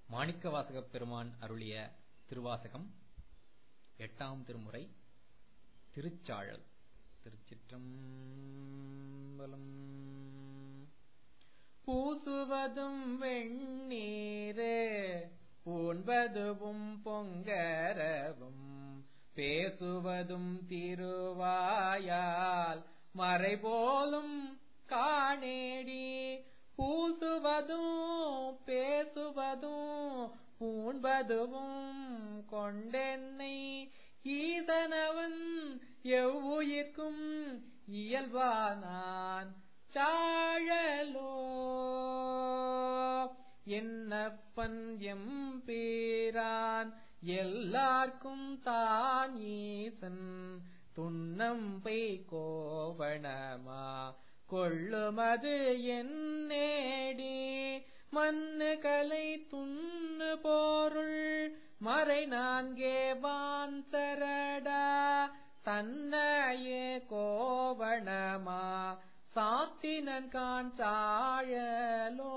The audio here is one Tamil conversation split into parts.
மாணிக்கவாசகப் பெருமான் அருளிய திருவாசகம் எட்டாம் திருமுறை திருச்சாழல் திருச்சிற்றம்பலம் பூசுவதும் வெண்ணீரே பூண்பதுவும் பொங்கரவும் பேசுவதும் திருவாயால் மறைபோலும் காணேடி பூசுவதும் பேசுவதும் பூண்பதுவும் கொண்டென்னை ஈதனவன் எவ்வுயிர்க்கும் இயல்பானான் சாழலோ என்னப்பன் எம்பீரான் எல்லார்க்கும் தான் ஈசன் துன்னம்பை கோவணமா கொள்ளுமது என் நேடி மண்ணு கலை துண்ணு போருள் மறை நான்கே வான் சரடா தன்னையே கோவணமா சாத்தினன் கான் சாழலோ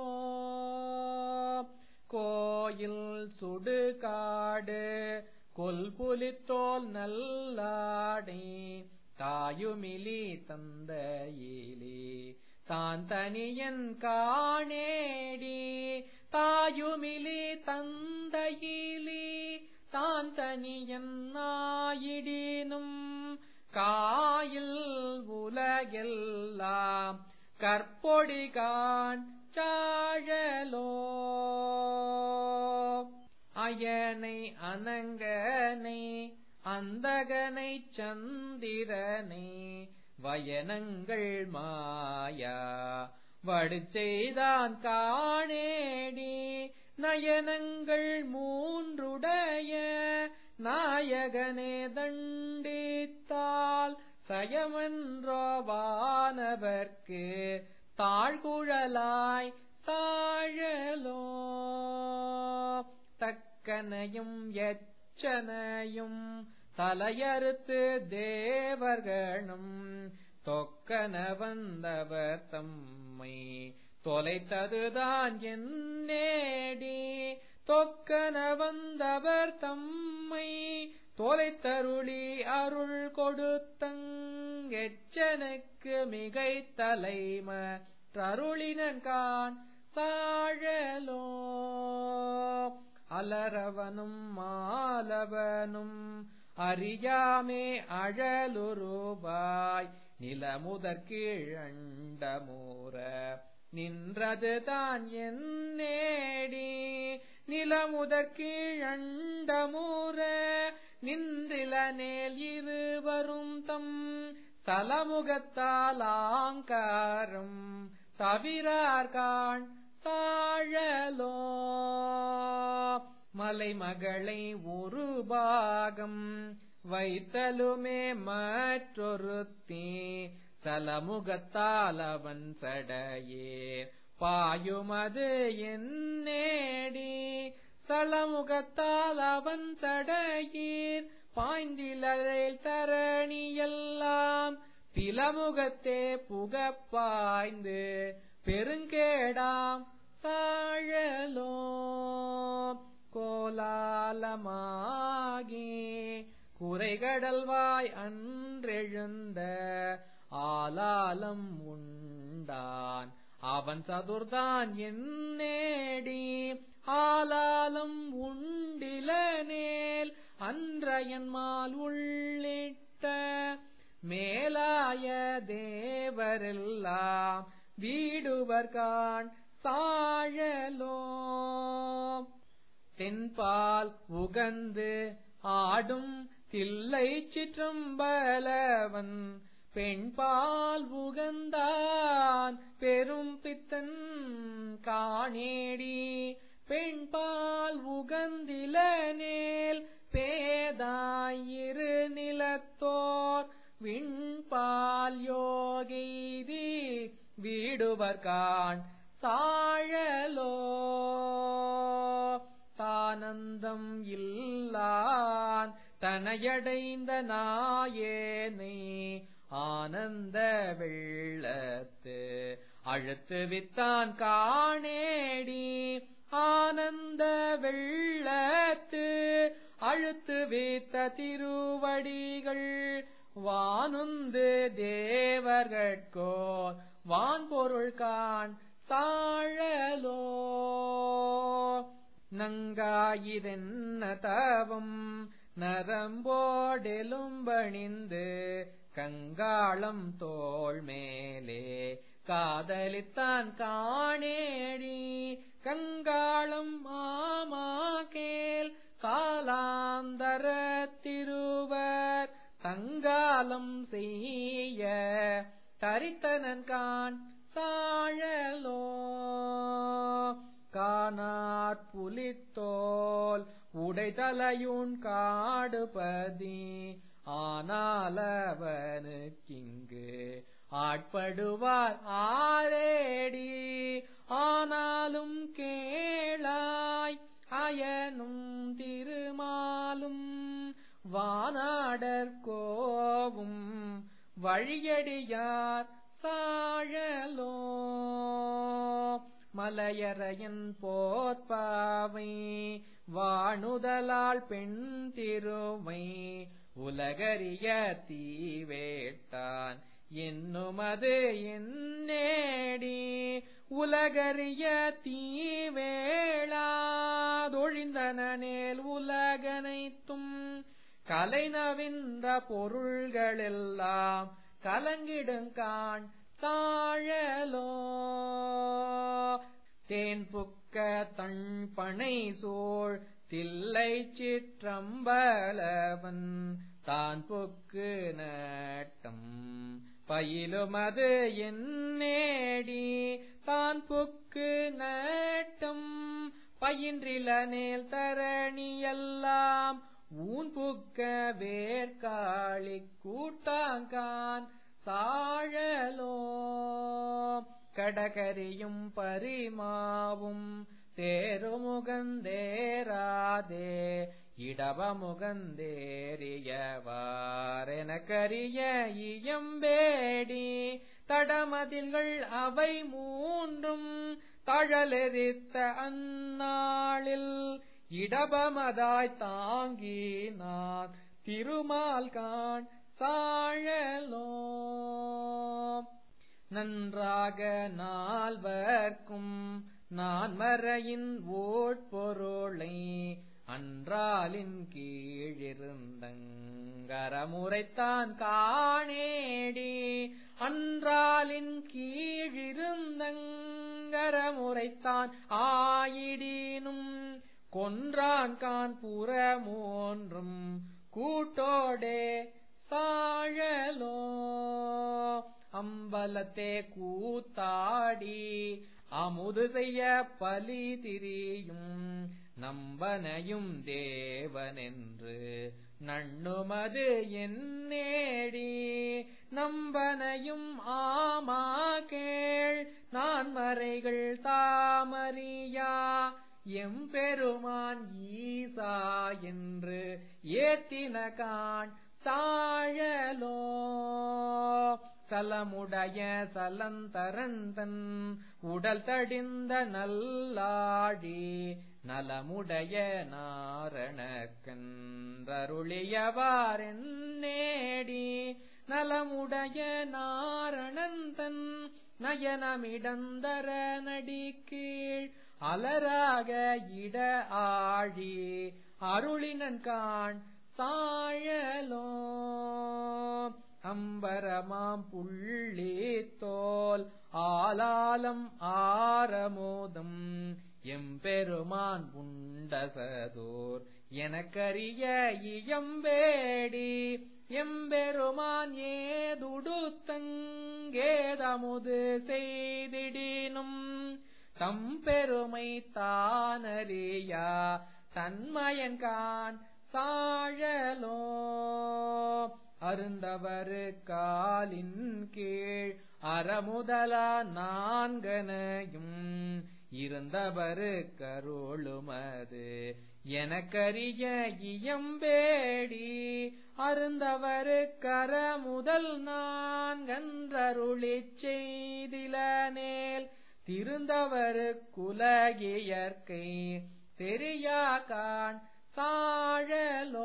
கோயில் சுடுகாடு கொல்புலித்தோல் நல்லாடை தாயுமிலி தந்தையிலே தான் தனியன் காணேடி தாயுமிலி தந்தையிலே தான் தனியன் நாயிடினும் காயில் உலகெல்லாம் கற்பொடிகான் சாழலோ அயனை அனங்கனை அந்தகனை சந்திரனை வயனங்கள் மாயா வடு செய்தான் காணேடி நயனங்கள் மூன்றுடைய நாயகனே தண்டித்தால் சயமன்றோவானவர்க்கு தாழ்குழலாய் தாழலோ தக்கனையும் எச்சனையும் தலையறுத்து தேவர்களும் தொக்கன வந்தவர் தம்மை தொலைத்ததுதான் என் நேடி தொக்கன வந்தவர் தம்மை தொலைத்தருளி அருள் கொடுத்தங்கெச்சனுக்கு மிகை தலைம தருளினன் கான் தாழலோ அலரவனும் மாலவனும் அறியாமே அழலுருவாய் நிலமுதற் கீழண்டமூர நின்றதுதான் என் நேடி நிலமுதற் கீழண்டமூர நின்றில நேல் இருவரும் தம் சலமுகத்தாலாங்காரம் தவிரார்கான் தாழலோ மலைமகளை ஒரு பாகம் வைத்தலுமே மற்றொருத்தே சலமுகத்தால் அவன் சடையே பாயுமது என் நேடி சலமுகத்தால் அவன் சடையீர் பாய்ந்திலில் தரணியெல்லாம் பிலமுகத்தே புகப்பாய்ந்து பெருங்கேடாம் சாழலோ கோலாலமாகி குறைகடல்வாய் அன்றெழுந்த ஆலாலம் உண்டான் அவன் சதுர்தான் என் நேடி ஆலாலம் உண்டிலனேல் அன்றையன்மால் உள்ளிட்ட மேலாய தேவரெல்லாம் வீடுவர்கான் சாழலோ தென்பால் உகந்து ஆடும் தில்லை சிற்றம்பலவன் பெண்பால் உகந்தான் பெரும் பித்தன் காணேடி பெண்பால் உகந்திலனேல் பேதாயிரு நிலத்தோர் விண்பால் யோகெய்தி வீடுவர்கான் சாழலோ தானந்தம் இல்லான் தனையடைந்த நாயேனை ஆனந்த வெள்ளத்து அழுத்து வித்தான் காணேடி ஆனந்த வெள்ளத்து அழுத்து வீத்த திருவடிகள் வானுந்து தேவர்கட்கோ வான்பொருள் காண் சாழலோ நங்காயிதென்ன தவம் நரம்போடெலும்பணிந்து கங்காளம் தோள் மேலே காதலித்தான் காணேடி கங்காளம் ஆமா கேள் காலாந்தர திருவர் தங்காலம் செய்ய தரித்தனன் கான் சாழலோ காணார் புலித்தோல் உடைதலையுன் காடுபதி ஆனாலவனுக்கிங்கு ஆட்படுவார் ஆரேடி ஆனாலும் கேளாய் அயனும் திருமாலும் வானாடர் கோவும் வழியடியார் சாழலோ மலையறையன் போற்பாவை வாணுதலால் பெண் திருவை உலகறிய தீவேட்டான் என்னுமது என்னேடி உலகறிய தீவேளாதொழிந்தனேல் உலகனைத்தும் கலைநவிந்த பொருள்களெல்லாம் கலங்கிடுங்கான் தாழலோ தேன் புக்க தன் பனை சோழ் தில்லை சிற்றம்பலவன் தான் புக்கு நட்டம் பயிலுமது என்னேடி தான் புக்கு நட்டம் பயின்றிலனேல் தரணியெல்லாம் ஊன் புக்க வேர்காளி கூட்டாங்கான் சாழலோ கடகரியும் பரிமாவும் தேருமுகந்தேராதே இடவமுகந்தேறியவாரெனக்கரிய இயம்பேடி தடமதில்கள் அவை மூன்றும் தழலெரித்த அந்நாளில் இடபமதாய் தாங்கி நான் திருமால் காண் சாழலோ நன்றாக நால்வர்க்கும் நான் மறையின் ஓட்பொருளை அன்றாலின் கீழிருந்தங்கரமுறைத்தான் காணேடி அன்றாலின் கீழிருந்தங்கரமுறைத்தான் ஆயிடினும் கொன்றான் கான் புறமோன்றும் கூட்டோடே சாழலோ அம்பலத்தே கூத்தாடி அமுது செய்ய பலி திரியும் நம்பனையும் தேவனென்று நண்ணுமது என்னேடி நம்பனையும் ஆமா கேள் நான் மறைகள் தாமரியா எம்பெருமான் ஈசா என்று ஏத்தின காண் தாழலோ சலமுடைய சலந்தரந்தன் உடல் தடிந்த நல்லாழி நலமுடைய நாரணக்கன்றருளியவாரென்னேடி நலமுடைய நாரணந்தன் நயனமிடந்தர நடிக்கீழ் அலராக இட ஆழி அருளினன் காண் சாழலோ அம்பரமாம் புள்ளி தோல் ஆலாலம் ஆரமோதம் எம்பெருமான் புண்டசதோர் எனக்கரிய இயம்பேடி எம்பெருமான் ஏதுடுத்தங்கேதமுது செய்திடினும் தம்பெருமை தானறியா தன்மயன்கான் சாழலோ அருந்தவரு காலின் கீழ் அறமுதலா நான்கனையும் இருந்தவரு கருளுமது எனக்கரிய இயம்பேடி அருந்தவரு கரமுதல் நான்கன்றருளிச் செய்திலனேல் திருந்தவரு குலகியற்கை தெரியாகான் தாழலோ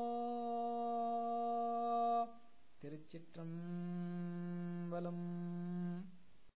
திருச்சிற்றம்பலம்